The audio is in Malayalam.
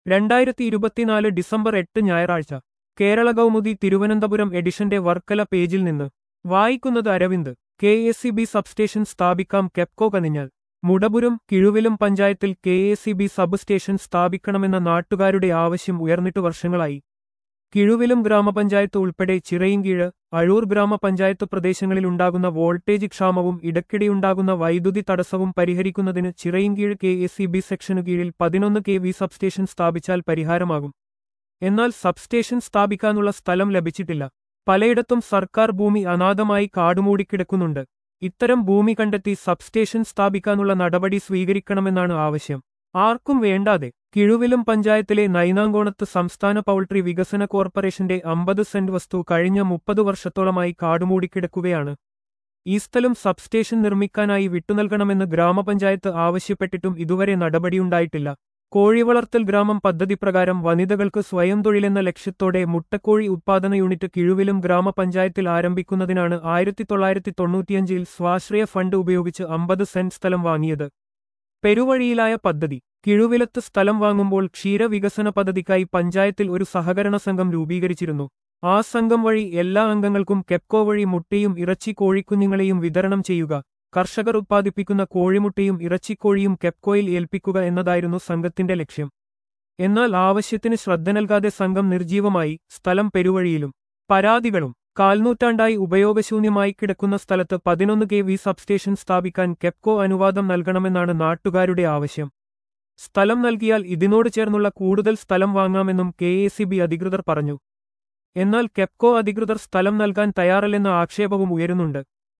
രണ്ടായിരത്തി ഇരുപത്തിനാല് ഡിസംബർ എട്ട് ഞായറാഴ്ച കേരള കൗമുദി തിരുവനന്തപുരം എഡിഷന്റെ വർക്കല പേജിൽ നിന്ന് വായിക്കുന്നത് Aravind K S E B substation സ്ഥാപിക്കാം കെപ്കോ കനിഞ്ഞാൽ മുടപുരം കിഴുവിലും പഞ്ചായത്തിൽ K S E B substation സ്ഥാപിക്കണമെന്ന നാട്ടുകാരുടെ ആവശ്യം ഉയർന്നിട്ട് വർഷങ്ങളായി കിഴുവിലും ഗ്രാമപഞ്ചായത്ത് ഉൾപ്പെടെ ചിറയിൻകീഴ് അഴൂർ ഗ്രാമപഞ്ചായത്ത് പ്രദേശങ്ങളിലുണ്ടാകുന്ന വോൾട്ടേജ് ക്ഷാമവും ഇടയ്ക്കിടെയുണ്ടാകുന്ന വൈദ്യുതി തടസ്സവും പരിഹരിക്കുന്നതിന് Chirayinkeezhu K S E B സെക്ഷനു കീഴിൽ പതിനൊന്ന് കെ വി സബ്സ്റ്റേഷൻ സ്ഥാപിച്ചാൽ പരിഹാരമാകും എന്നാൽ സബ്സ്റ്റേഷൻ സ്ഥാപിക്കാനുള്ള സ്ഥലം ലഭിച്ചിട്ടില്ല പലയിടത്തും സർക്കാർ ഭൂമി അനാഥമായി കാടുമൂടിക്കിടക്കുന്നുണ്ട് ഇത്തരം ഭൂമി കണ്ടെത്തി സബ്സ്റ്റേഷൻ സ്ഥാപിക്കാനുള്ള നടപടി സ്വീകരിക്കണമെന്നാണ് ആവശ്യം ആർക്കും വേണ്ടാതെ കിഴുവിലും പഞ്ചായത്തിലെ നൈനാങ്കോണത്ത് സംസ്ഥാന പൗൾട്രി വികസന കോർപ്പറേഷന്റെ അമ്പത് സെന്റ് വസ്തു കഴിഞ്ഞ മുപ്പത് വർഷത്തോളമായി കാടുമൂടിക്കിടക്കുകയാണ് ഈ സ്ഥലം സബ്സ്റ്റേഷൻ നിർമ്മിക്കാനായി വിട്ടുനൽകണമെന്ന് ഗ്രാമപഞ്ചായത്ത് ആവശ്യപ്പെട്ടിട്ടും ഇതുവരെ നടപടിയുണ്ടായിട്ടില്ല കോഴിവളർത്തൽ ഗ്രാമം പദ്ധതി പ്രകാരം വനിതകൾക്ക് സ്വയം തൊഴിലെന്ന ലക്ഷ്യത്തോടെ മുട്ടക്കോഴി ഉത്പാദന യൂണിറ്റ് കിഴുവിലും ഗ്രാമപഞ്ചായത്തിൽ ആരംഭിക്കുന്നതിനാണ് ആയിരത്തി തൊള്ളായിരത്തി തൊണ്ണൂറ്റിയഞ്ചിൽ സ്വാശ്രയ ഫണ്ട് ഉപയോഗിച്ച് അമ്പത് സെന്റ് സ്ഥലം വാങ്ങിയത് പെരുവഴിയിലായ പദ്ധതി കിഴുവിലത്ത് സ്ഥലം വാങ്ങുമ്പോൾ ക്ഷീരവികസന പദ്ധതിക്കായി പഞ്ചായത്തിൽ ഒരു സഹകരണ സംഘം രൂപീകരിച്ചിരുന്നു ആ സംഘം വഴി എല്ലാ അംഗങ്ങൾക്കും കെപ്കോ വഴി മുട്ടയും ഇറച്ചി കോഴിക്കുഞ്ഞുങ്ങളെയും വിതരണം ചെയ്യുക കർഷകർ ഉത്പാദിപ്പിക്കുന്ന കോഴിമുട്ടയും ഇറച്ചിക്കോഴിയും കെപ്കോയിൽ ഏൽപ്പിക്കുക എന്നതായിരുന്നു സംഘത്തിന്റെ ലക്ഷ്യം എന്നാൽ ആവശ്യത്തിന് ശ്രദ്ധ നൽകാതെ സംഘം നിർജീവമായി സ്ഥലം പെരുവഴിയിലും പരാതികളും കാൽനൂറ്റാണ്ടായി ഉപയോഗശൂന്യമായി കിടക്കുന്ന സ്ഥലത്ത് പതിനൊന്ന് കെ വി സബ്സ്റ്റേഷൻ സ്ഥാപിക്കാൻ കെപ്കോ അനുവാദം നൽകണമെന്നാണ് നാട്ടുകാരുടെ ആവശ്യം സ്ഥലം നൽകിയാൽ ഇതിനോട് ചേർന്നുള്ള കൂടുതൽ സ്ഥലം വാങ്ങാമെന്നും കെ അധികൃതർ പറഞ്ഞു എന്നാൽ കെപ്കോ അധികൃതർ സ്ഥലം നൽകാൻ തയ്യാറല്ലെന്ന ആക്ഷേപവും ഉയരുന്നുണ്ട്